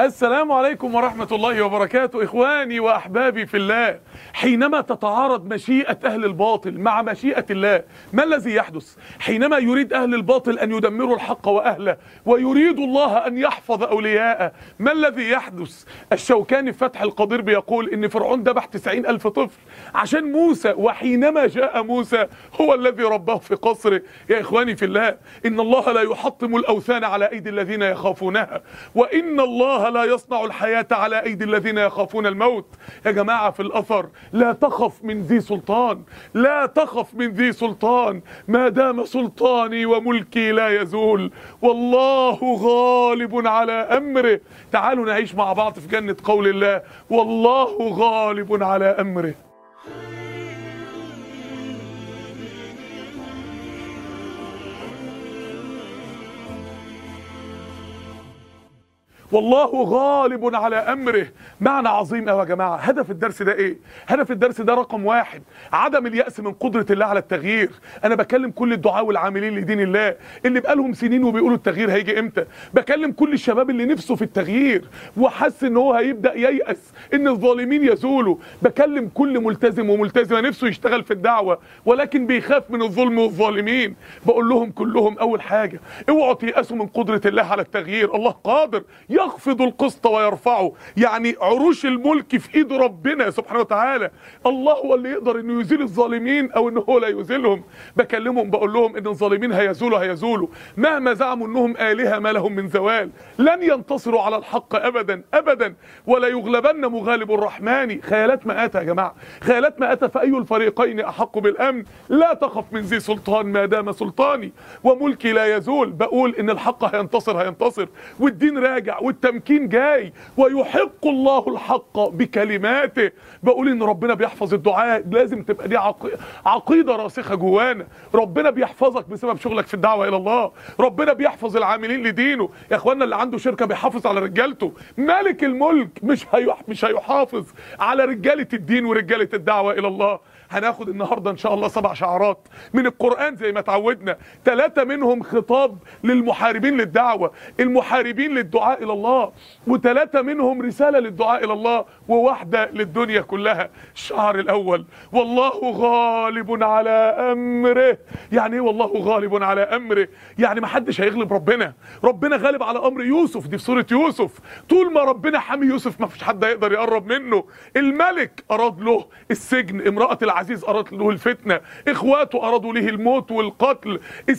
السلام عليكم ورحمة الله وبركاته إخواني وأحبابي في الله حينما تتعارض مشيئة أهل الباطل مع مشيئة الله ما الذي يحدث حينما يريد أهل الباطل أن يدمروا الحق وأهله ويريد الله أن يحفظ أولياءه ما الذي يحدث الشوكاني في فتح القدير بيقول إن فرعون ذبح تسعين ألف طفل عشان موسى وحينما جاء موسى هو الذي رباه في قصره يا إخواني في الله إن الله لا يحطم الأوثان على أيدي الذين يخافونها وإن الله لا يصنع الحياة على أيدي الذين يخافون الموت يا جماعة في الأثر لا تخف من ذي سلطان لا تخف من ذي سلطان ما دام سلطاني وملكي لا يزول والله غالب على أمره تعالوا نعيش مع بعض في جنة قول الله والله غالب على أمره والله غالب على امره معنى عظيم قوي يا جماعه هدف الدرس ده ايه هدف الدرس ده رقم واحد عدم الياس من قدره الله على التغيير انا بكلم كل الدعاء والعاملين لدين الله اللي بقالهم سنين وبيقولوا التغيير هيجي امتى بكلم كل الشباب اللي نفسه في التغيير وحس ان هو هيبدا ييأس ان الظالمين يزولوا بكلم كل ملتزم وملتزمه نفسه يشتغل في الدعوه ولكن بيخاف من الظلم والظالمين بقول لهم كلهم اول حاجه اوعوا تيأسوا من قدره الله على التغيير الله قادر يخفض القسط ويرفعه يعني عروش الملك في ايد ربنا سبحانه وتعالى الله هو اللي يقدر انه يزيل الظالمين او انه هو لا يزيلهم بكلمهم بقول لهم ان الظالمين هيزولوا هيزولوا مهما زعموا انهم الهه ما لهم من زوال لن ينتصروا على الحق ابدا ابدا ولا يغلبن مغالب الرحمن خيالات مآتة يا جماعه خيالات مآتة فاي الفريقين احق بالامن لا تخف من ذي سلطان ما دام سلطاني وملكي لا يزول بقول ان الحق هينتصر هينتصر والدين راجع والتمكين جاي ويحق الله الحق بكلماته بقول ان ربنا بيحفظ الدعاء لازم تبقى دي عق... عقيده راسخه جوانا ربنا بيحفظك بسبب شغلك في الدعوه الى الله ربنا بيحفظ العاملين لدينه يا اخوانا اللي عنده شركه بيحافظ على رجالته مالك الملك مش هيح... مش هيحافظ على رجاله الدين ورجاله الدعوه الى الله هناخد النهارده ان شاء الله سبع شعارات من القران زي ما اتعودنا ثلاثه منهم خطاب للمحاربين للدعوه المحاربين للدعاء الى الله وثلاثه منهم رساله للدعاء الى الله وواحده للدنيا كلها الشعار الاول والله غالب على امره يعني ايه والله غالب على امره يعني ما حدش هيغلب ربنا ربنا غالب على امر يوسف دي في سوره يوسف طول ما ربنا حامي يوسف ما فيش حد هيقدر يقرب منه الملك اراد له السجن امراه العزيز اراد له الفتنه اخواته ارادوا له الموت والقتل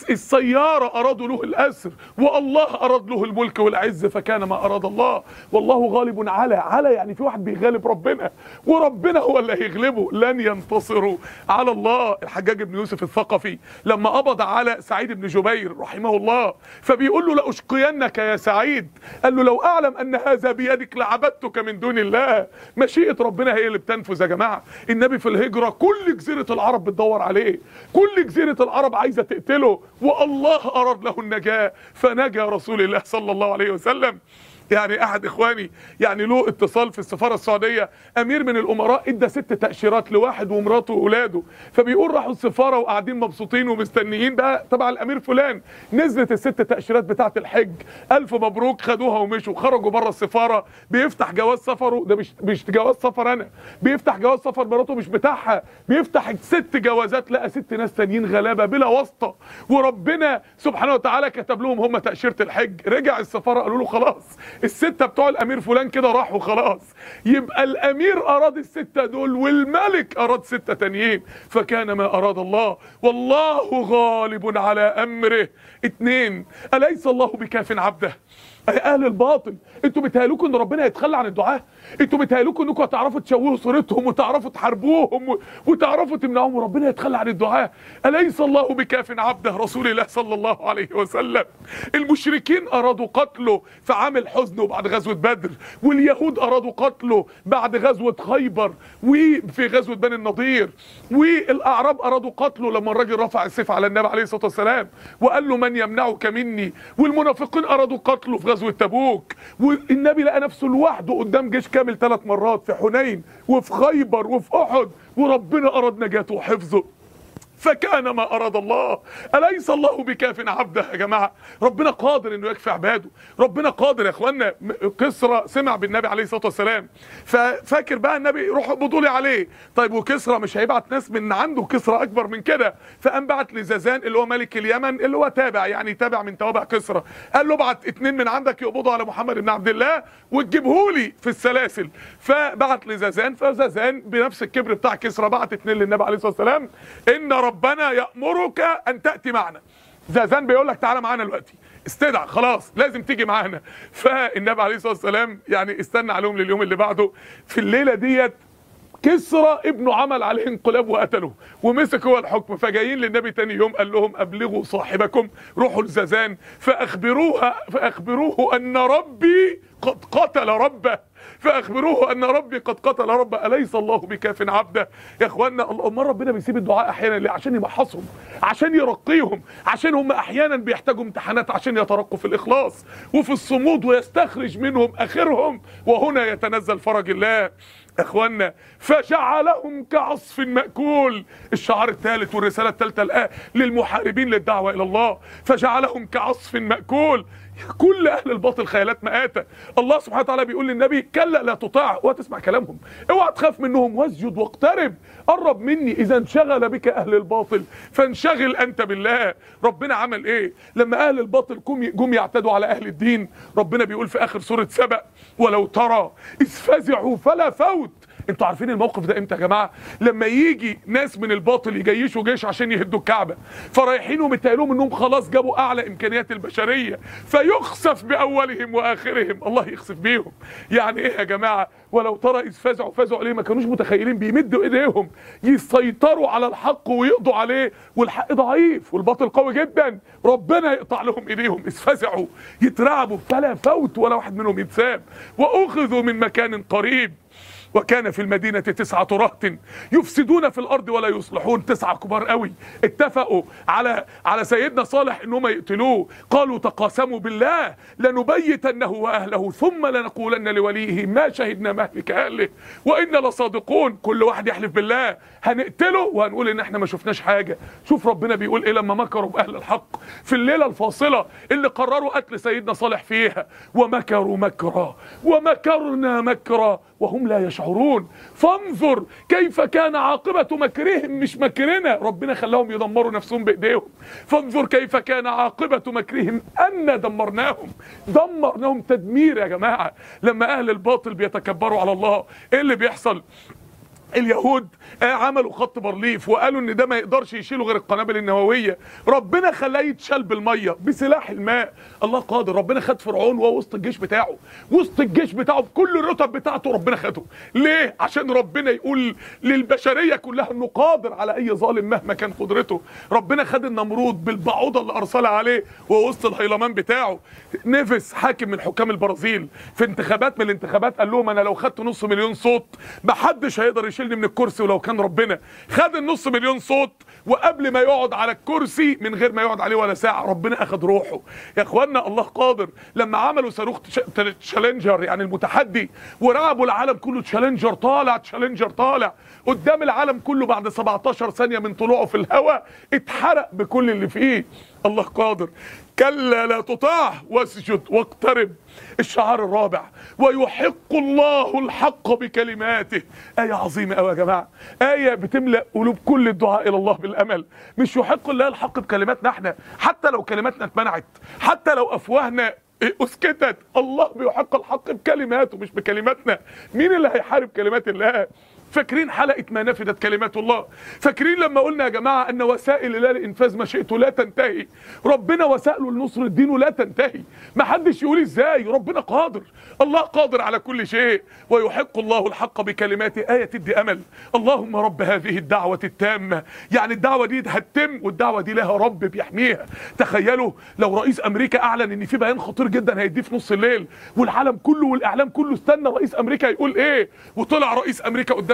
السياره ارادوا له الاسر والله اراد له الملك والعز فكان ما اراد الله والله غالب على على يعني في واحد بيغالب ربنا وربنا هو اللي هيغلبه لن ينتصروا على الله الحجاج بن يوسف الثقفي لما قبض على سعيد بن جبير رحمه الله فبيقول له لاشقينك يا سعيد قال له لو اعلم ان هذا بيدك لعبدتك من دون الله مشيئه ربنا هي اللي بتنفذ يا جماعه النبي في الهجره كل جزيره العرب بتدور عليه كل جزيره العرب عايزه تقتله والله اراد له النجاه فنجا رسول الله صلى الله عليه وسلم يعني احد اخواني يعني له اتصال في السفاره السعوديه امير من الامراء ادى ست تاشيرات لواحد ومراته واولاده فبيقول راحوا السفاره وقاعدين مبسوطين ومستنيين بقى طبعا الامير فلان نزلت الست تاشيرات بتاعه الحج الف مبروك خدوها ومشوا خرجوا بره السفاره بيفتح جواز سفره ده مش مش جواز سفر انا بيفتح جواز سفر مراته مش بتاعها بيفتح ست جوازات لقى ست ناس تانيين غلابه بلا واسطه وربنا سبحانه وتعالى كتب لهم هم تاشيره الحج رجع السفاره قالوا له خلاص الستة بتوع الامير فلان كده راحوا خلاص يبقى الامير اراد الستة دول والملك اراد ستة تانيين فكان ما اراد الله والله غالب على امره اتنين اليس الله بكاف عبده اهل الباطل انتوا بتهيألكم ان ربنا يتخلى عن الدعاء انتوا بتهيألكم انكم هتعرفوا تشوهوا صورتهم وتعرفوا تحاربوهم و... وتعرفوا تمنعوهم وربنا يتخلى عن الدعاء اليس الله بكاف عبده رسول الله صلى الله عليه وسلم المشركين ارادوا قتله في عام الحزن وبعد غزوه بدر واليهود ارادوا قتله بعد غزوه خيبر وفي غزوه بني النضير والاعراب ارادوا قتله لما الراجل رفع السيف على النبي عليه الصلاه والسلام وقال له من يمنعك مني والمنافقين ارادوا قتله في غزوه تبوك والنبي لقى نفسه لوحده قدام جيش كامل ثلاث مرات في حنين وفي خيبر وفي احد وربنا اراد نجاته وحفظه فكان ما اراد الله اليس الله بكاف عبده يا جماعه ربنا قادر انه يكفي عباده ربنا قادر يا اخوانا م- كسرى سمع بالنبي عليه الصلاه والسلام ففاكر بقى النبي روحوا اقبضوا لي عليه طيب وكسرى مش هيبعت ناس من عنده كسرى اكبر من كده فقام بعت لزازان اللي هو ملك اليمن اللي هو تابع يعني تابع من توابع كسرى قال له ابعت اتنين من عندك يقبضوا على محمد بن عبد الله وتجيبهولي في السلاسل فبعت لزازان فزازان بنفس الكبر بتاع كسرى بعت اتنين للنبي عليه الصلاه والسلام ان ربنا يامرك ان تاتي معنا زازان بيقول لك تعالى معانا دلوقتي استدعى خلاص لازم تيجي معانا فالنبي عليه الصلاه والسلام يعني استنى عليهم لليوم اللي بعده في الليله ديت كسرى ابنه عمل عليه انقلاب وقتله ومسك هو الحكم فجايين للنبي تاني يوم قال لهم ابلغوا صاحبكم روحوا لزازان فاخبروها فاخبروه ان ربي قد قتل ربه فاخبروه ان ربي قد قتل ربه اليس الله بكاف عبده يا اخوانا الله امال ربنا بيسيب الدعاء احيانا ليه عشان يمحصهم عشان يرقيهم عشان هم احيانا بيحتاجوا امتحانات عشان يترقوا في الاخلاص وفي الصمود ويستخرج منهم اخرهم وهنا يتنزل فرج الله اخوانا فجعلهم كعصف مأكول الشعار الثالث والرسالة الثالثة الآن للمحاربين للدعوة إلى الله فجعلهم كعصف مأكول كل اهل الباطل خيالات مآتة الله سبحانه وتعالى بيقول للنبي كلا لا تطاع وتسمع كلامهم اوعى تخاف منهم واسجد واقترب قرب مني اذا انشغل بك اهل الباطل فانشغل انت بالله ربنا عمل ايه لما اهل الباطل جم جم يعتدوا على اهل الدين ربنا بيقول في اخر سورة سبأ ولو ترى اذ فزعوا فلا فوت انتوا عارفين الموقف ده امتى يا جماعه لما يجي ناس من الباطل يجيشوا جيش عشان يهدوا الكعبه فرايحين ومتقالهم انهم خلاص جابوا اعلى امكانيات البشريه فيخسف باولهم واخرهم الله يخسف بيهم يعني ايه يا جماعه ولو ترى اذ فزعوا فزعوا ليه ما كانوش متخيلين بيمدوا ايديهم يسيطروا على الحق ويقضوا عليه والحق ضعيف والباطل قوي جدا ربنا يقطع لهم ايديهم اذ فزعوا يترعبوا فلا فوت ولا واحد منهم يتساب واخذوا من مكان قريب وكان في المدينة تسعة رهط يفسدون في الأرض ولا يصلحون تسعة كبار قوي اتفقوا على على سيدنا صالح إنهم يقتلوه قالوا تقاسموا بالله لنبيتنه وأهله ثم لنقولن لوليه ما شهدنا مهلك أهله وإنا لصادقون كل واحد يحلف بالله هنقتله وهنقول إن إحنا ما شفناش حاجة شوف ربنا بيقول إيه لما مكروا بأهل الحق في الليلة الفاصلة اللي قرروا قتل سيدنا صالح فيها ومكروا مكرا ومكرنا مكرا وهم لا يشعرون فانظر كيف كان عاقبة مكرهم مش مكرنا ربنا خلاهم يدمروا نفسهم بإيديهم فانظر كيف كان عاقبة مكرهم أن دمرناهم دمرناهم تدمير يا جماعة لما أهل الباطل بيتكبروا على الله إيه اللي بيحصل اليهود آه، عملوا خط بارليف وقالوا ان ده ما يقدرش يشيلوا غير القنابل النوويه ربنا خلاه يتشال بالميه بسلاح الماء الله قادر ربنا خد فرعون وهو وسط الجيش بتاعه وسط الجيش بتاعه بكل الرتب بتاعته ربنا خده ليه عشان ربنا يقول للبشريه كلها انه قادر على اي ظالم مهما كان قدرته ربنا خد النمرود بالبعوضه اللي ارسلها عليه وهو وسط الهيلمان بتاعه نيفس حاكم من حكام البرازيل في انتخابات من الانتخابات قال لهم انا لو خدت نص مليون صوت محدش هيقدر يشيلني من الكرسي ولو كان ربنا خد النص مليون صوت وقبل ما يقعد على الكرسي من غير ما يقعد عليه ولا ساعه ربنا اخد روحه يا اخوانا الله قادر لما عملوا صاروخ تش- تشالنجر يعني المتحدي ورعبوا العالم كله تشالنجر طالع تشالنجر طالع قدام العالم كله بعد 17 ثانيه من طلوعه في الهواء اتحرق بكل اللي فيه الله قادر كلا لا تطاع واسجد واقترب الشعار الرابع ويحق الله الحق بكلماته آية عظيمة أوي يا جماعة آية بتملأ قلوب كل الدعاء إلى الله بالأمل مش يحق الله الحق بكلماتنا احنا حتى لو كلماتنا اتمنعت حتى لو أفواهنا اسكتت الله بيحق الحق بكلماته مش بكلماتنا مين اللي هيحارب كلمات الله فاكرين حلقة ما نفدت كلمات الله فاكرين لما قلنا يا جماعة أن وسائل الله لإنفاذ مشيئته لا تنتهي ربنا وسائله لنصر الدين لا تنتهي ما حدش يقول إزاي ربنا قادر الله قادر على كل شيء ويحق الله الحق بكلماته آية تدي أمل اللهم رب هذه الدعوة التامة يعني الدعوة دي هتتم والدعوة دي لها رب بيحميها تخيلوا لو رئيس أمريكا أعلن إن في بيان خطير جدا هيديه في نص الليل والعالم كله والإعلام كله استنى رئيس أمريكا يقول إيه وطلع رئيس أمريكا قدام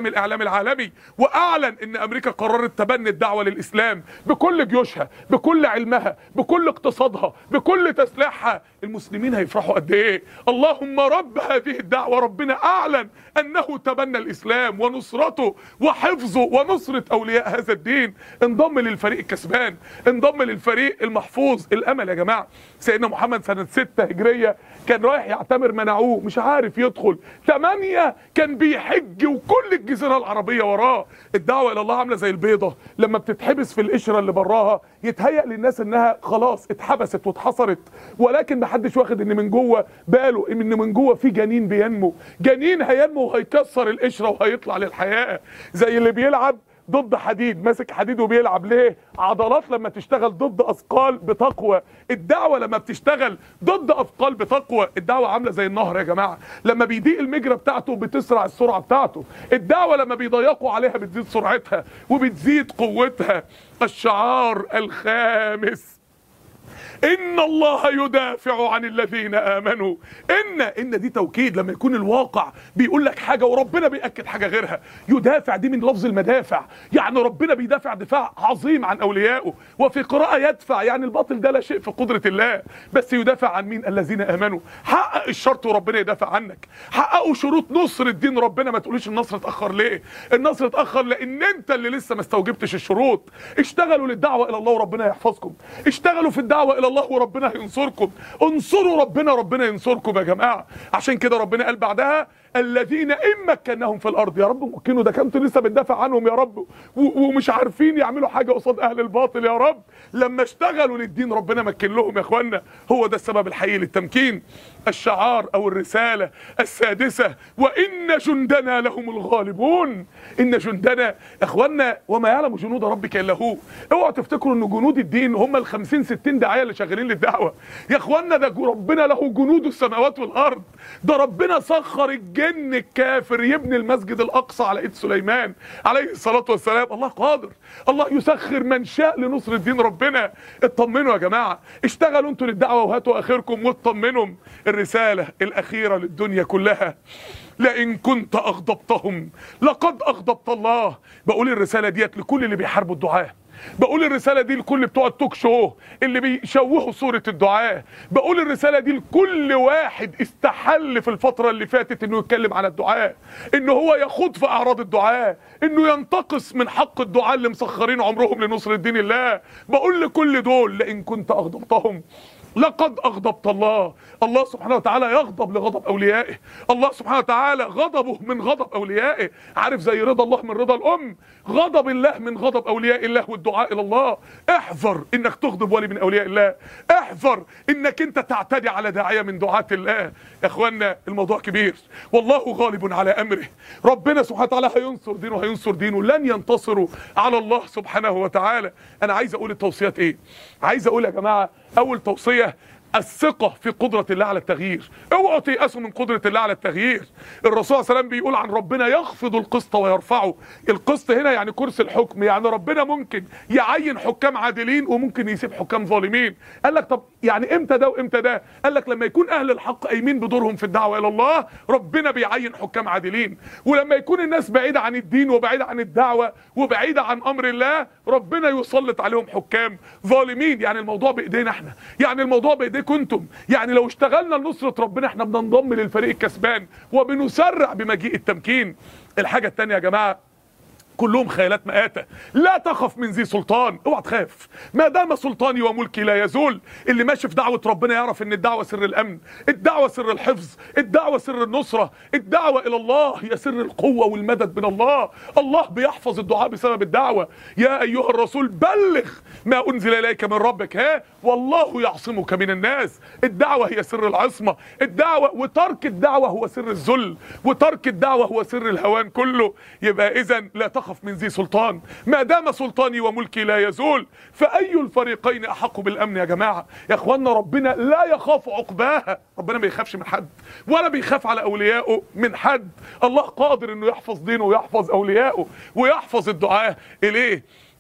قدام الاعلام العالمي واعلن ان امريكا قررت تبني الدعوه للاسلام بكل جيوشها بكل علمها بكل اقتصادها بكل تسليحها المسلمين هيفرحوا قد ايه اللهم رب هذه الدعوه ربنا اعلن انه تبنى الاسلام ونصرته وحفظه ونصره اولياء هذا الدين انضم للفريق الكسبان انضم للفريق المحفوظ الامل يا جماعه سيدنا محمد سنه 6 هجريه كان رايح يعتمر منعوه مش عارف يدخل ثمانية كان بيحج وكل الجزيرة العربية وراه الدعوة إلى الله عاملة زي البيضة لما بتتحبس في القشرة اللي براها يتهيأ للناس إنها خلاص اتحبست واتحصرت ولكن محدش واخد إن من جوه باله إن من جوه في جنين بينمو جنين هينمو وهيكسر القشرة وهيطلع للحياة زي اللي بيلعب ضد حديد ماسك حديد وبيلعب ليه عضلات لما تشتغل ضد اثقال بتقوى الدعوه لما بتشتغل ضد اثقال بتقوى الدعوه عامله زي النهر يا جماعه لما بيضيق المجرى بتاعته بتسرع السرعه بتاعته الدعوه لما بيضيقوا عليها بتزيد سرعتها وبتزيد قوتها الشعار الخامس ان الله يدافع عن الذين امنوا ان ان دي توكيد لما يكون الواقع بيقول لك حاجه وربنا بياكد حاجه غيرها يدافع دي من لفظ المدافع يعني ربنا بيدافع دفاع عظيم عن اوليائه وفي قراءه يدفع يعني الباطل ده لا شيء في قدره الله بس يدافع عن مين الذين امنوا حقق الشرط وربنا يدافع عنك حققوا شروط نصر الدين ربنا ما تقوليش النصر اتاخر ليه النصر اتاخر لان انت اللي لسه ما استوجبتش الشروط اشتغلوا للدعوه الى الله وربنا يحفظكم اشتغلوا في الدعوه الى الله وربنا هينصركم انصروا ربنا ربنا ينصركم يا جماعه عشان كده ربنا قال بعدها الذين ان مكناهم في الارض يا رب مكنوا ده كنتوا لسه بتدافع عنهم يا رب و- ومش عارفين يعملوا حاجه قصاد اهل الباطل يا رب لما اشتغلوا للدين ربنا مكن لهم يا اخوانا هو ده السبب الحقيقي للتمكين الشعار او الرساله السادسه وان جندنا لهم الغالبون ان جندنا يا اخوانا وما يعلم جنود ربك الا هو اوعوا تفتكروا ان جنود الدين هم ال 50 60 داعيه اللي شغالين للدعوه يا اخوانا ده جو- ربنا له جنود السماوات والارض ده ربنا سخر الجن الكافر يبني المسجد الاقصى على ايد سليمان عليه الصلاه والسلام الله قادر الله يسخر من شاء لنصر الدين ربنا اطمنوا يا جماعه اشتغلوا انتوا للدعوه وهاتوا اخركم واطمنوا الرساله الاخيره للدنيا كلها لئن كنت اغضبتهم لقد اغضبت الله بقول الرساله ديت لكل اللي بيحاربوا الدعاه بقول الرسالة دي لكل بتوع التوك شو اللي بيشوهوا صورة الدعاء بقول الرسالة دي لكل واحد استحل في الفترة اللي فاتت انه يتكلم عن الدعاء انه هو يخوض في اعراض الدعاء انه ينتقص من حق الدعاء اللي مسخرين عمرهم لنصر الدين الله بقول لكل دول لئن كنت اغضبتهم لقد اغضبت الله الله سبحانه وتعالى يغضب لغضب اوليائه الله سبحانه وتعالى غضبه من غضب اوليائه عارف زي رضا الله من رضا الام غضب الله من غضب اولياء الله والدعاء الى الله احذر انك تغضب ولي من اولياء الله احذر انك انت تعتدي على داعيه من دعاة الله يا اخوانا الموضوع كبير والله غالب على امره ربنا سبحانه وتعالى هينصر دينه هينصر دينه لن ينتصروا على الله سبحانه وتعالى انا عايز اقول التوصيات ايه عايز اقول يا جماعه اول توصيه الثقة في قدرة الله على التغيير اوعوا تيأسوا من قدرة الله على التغيير الرسول صلى الله عليه وسلم بيقول عن ربنا يخفض القسط ويرفعه القسط هنا يعني كرسي الحكم يعني ربنا ممكن يعين حكام عادلين وممكن يسيب حكام ظالمين قال لك طب يعني امتى ده وامتى ده قال لك لما يكون اهل الحق قايمين بدورهم في الدعوة الى الله ربنا بيعين حكام عادلين ولما يكون الناس بعيدة عن الدين وبعيدة عن الدعوة وبعيدة عن امر الله ربنا يسلط عليهم حكام ظالمين يعني الموضوع بايدينا احنا يعني الموضوع بايديكم انتم يعني لو اشتغلنا لنصرة ربنا احنا بننضم للفريق الكسبان وبنسرع بمجيء التمكين الحاجة التانية يا جماعة كلهم خيالات مآتة لا تخف من ذي سلطان اوعى تخاف ما دام سلطاني وملكي لا يزول اللي ماشي في دعوة ربنا يعرف ان الدعوة سر الامن الدعوة سر الحفظ الدعوة سر النصرة الدعوة الى الله هي سر القوة والمدد من الله الله بيحفظ الدعاء بسبب الدعوة يا ايها الرسول بلغ ما انزل اليك من ربك ها والله يعصمك من الناس الدعوة هي سر العصمة الدعوة وترك الدعوة هو سر الذل وترك الدعوة هو سر الهوان كله يبقى اذا لا تخف من ذي سلطان ما دام سلطاني وملكي لا يزول فأي الفريقين أحق بالأمن يا جماعة يا أخوانا ربنا لا يخاف عقباها ربنا ما يخافش من حد ولا بيخاف على أوليائه من حد الله قادر أنه يحفظ دينه ويحفظ أوليائه ويحفظ الدعاء إليه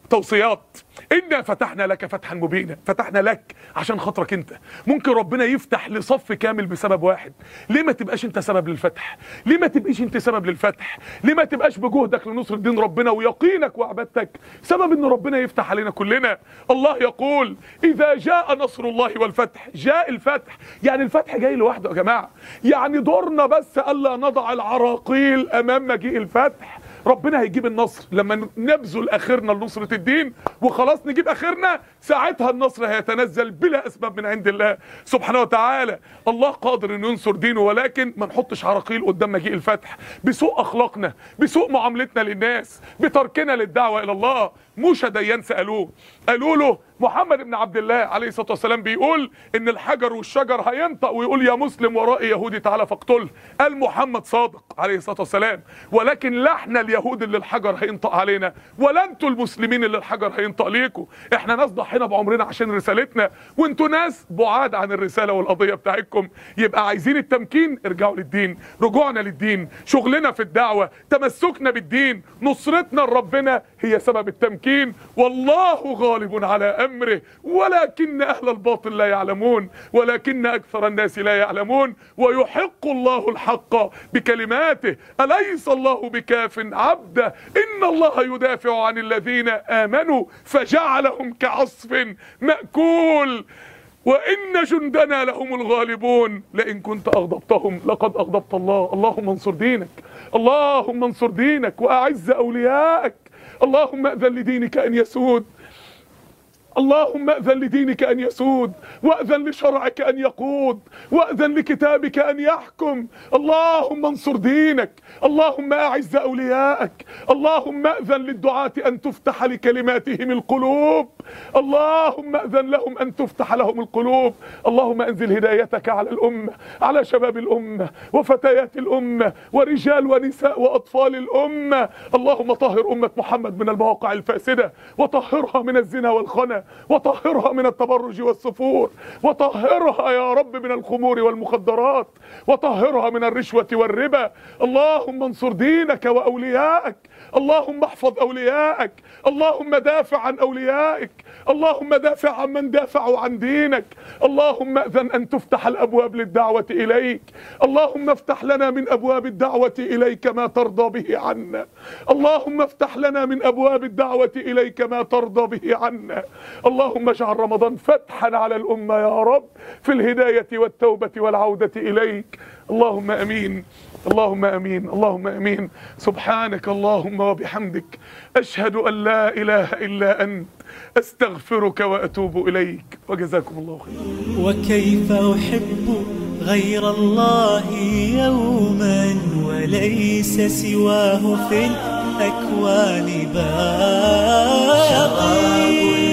توصيات إنا فتحنا لك فتحا مبينا فتحنا لك عشان خاطرك انت ممكن ربنا يفتح لصف كامل بسبب واحد ليه ما تبقاش انت سبب للفتح ليه ما تبقيش انت سبب للفتح ليه ما تبقاش بجهدك لنصر دين ربنا ويقينك وعبادتك سبب ان ربنا يفتح علينا كلنا الله يقول اذا جاء نصر الله والفتح جاء الفتح يعني الفتح جاي لوحده يا جماعه يعني دورنا بس الا نضع العراقيل امام مجيء الفتح ربنا هيجيب النصر لما نبذل اخرنا لنصرة الدين وخلاص نجيب اخرنا ساعتها النصر هيتنزل بلا اسباب من عند الله سبحانه وتعالى الله قادر انه ينصر دينه ولكن ما نحطش عراقيل قدام مجيء الفتح بسوء اخلاقنا بسوء معاملتنا للناس بتركنا للدعوة الى الله موشى ديان سالوه قالوا له محمد بن عبد الله عليه الصلاه والسلام بيقول ان الحجر والشجر هينطق ويقول يا مسلم ورائي يهودي تعالى فاقتله قال محمد صادق عليه الصلاه والسلام ولكن لا احنا اليهود اللي الحجر هينطق علينا ولا انتوا المسلمين اللي الحجر هينطق ليكم احنا ناس ضحينا بعمرنا عشان رسالتنا وانتوا ناس بعاد عن الرساله والقضيه بتاعتكم يبقى عايزين التمكين ارجعوا للدين رجوعنا للدين شغلنا في الدعوه تمسكنا بالدين نصرتنا لربنا هي سبب التمكين والله غالب على امره ولكن اهل الباطل لا يعلمون ولكن اكثر الناس لا يعلمون ويحق الله الحق بكلماته اليس الله بكاف عبده ان الله يدافع عن الذين امنوا فجعلهم كعصف ماكول وإن جندنا لهم الغالبون لئن كنت أغضبتهم لقد أغضبت الله اللهم انصر دينك اللهم انصر دينك وأعز أوليائك اللهم أذن لدينك أن يسود اللهم أذن لدينك أن يسود وأذن لشرعك أن يقود وأذن لكتابك أن يحكم اللهم انصر دينك اللهم أعز أوليائك اللهم أذن للدعاة أن تفتح لكلماتهم القلوب اللهم أذن لهم أن تفتح لهم القلوب اللهم أنزل هدايتك على الأمة على شباب الأمة وفتيات الأمة ورجال ونساء وأطفال الأمة اللهم طهر أمة محمد من المواقع الفاسدة وطهرها من الزنا والخنا وطهرها من التبرج والسفور وطهرها يا رب من الخمور والمخدرات وطهرها من الرشوة والربا اللهم انصر دينك وأوليائك اللهم احفظ أوليائك اللهم دافع عن أوليائك اللهم دافع عن من دافعوا عن دينك اللهم أذن أن تفتح الأبواب للدعوة إليك اللهم افتح لنا من أبواب الدعوة إليك ما ترضى به عنا اللهم افتح لنا من أبواب الدعوة إليك ما ترضى به عنا اللهم اجعل رمضان فتحا على الأمة يا رب في الهداية والتوبة والعودة إليك اللهم أمين اللهم امين اللهم امين سبحانك اللهم وبحمدك اشهد ان لا اله الا انت استغفرك واتوب اليك وجزاكم الله خيرا وكيف أحب غير الله يوما وليس سواه في الأكوان باقي